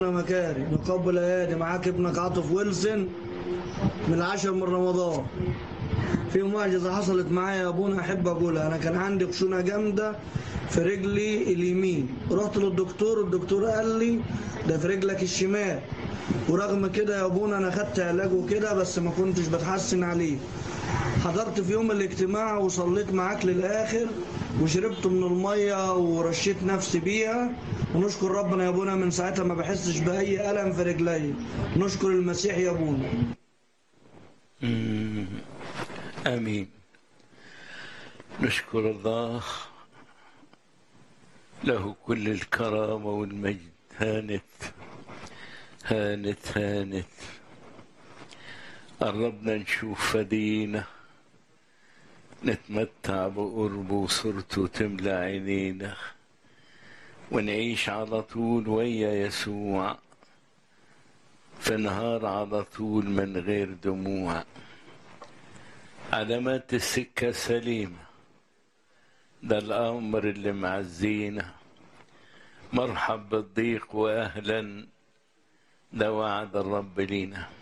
مكاري نقبل ايادي معاك ابنك عاطف ويلسون من العاشر من رمضان في معجزة حصلت معايا يا ابونا احب اقولها انا كان عندي خشونة جامدة في رجلي اليمين رحت للدكتور الدكتور قال لي ده في رجلك الشمال ورغم كده يا ابونا انا خدت علاج وكده بس ما كنتش بتحسن عليه حضرت في يوم الاجتماع وصليت معاك للاخر وشربت من الميه ورشيت نفسي بيها ونشكر ربنا يا ابونا من ساعتها ما بحسش باي الم في رجلي نشكر المسيح يا ابونا مم. امين نشكر الله له كل الكرامه والمجد هانت هانت هانت قربنا نشوف فدينا نتمتع بقربه وصورته تملى عينينا ونعيش على طول ويا يسوع في نهار على طول من غير دموع علامات السكة سليمة ده الأمر اللي معزينا مرحب بالضيق وأهلا ده وعد الرب لينا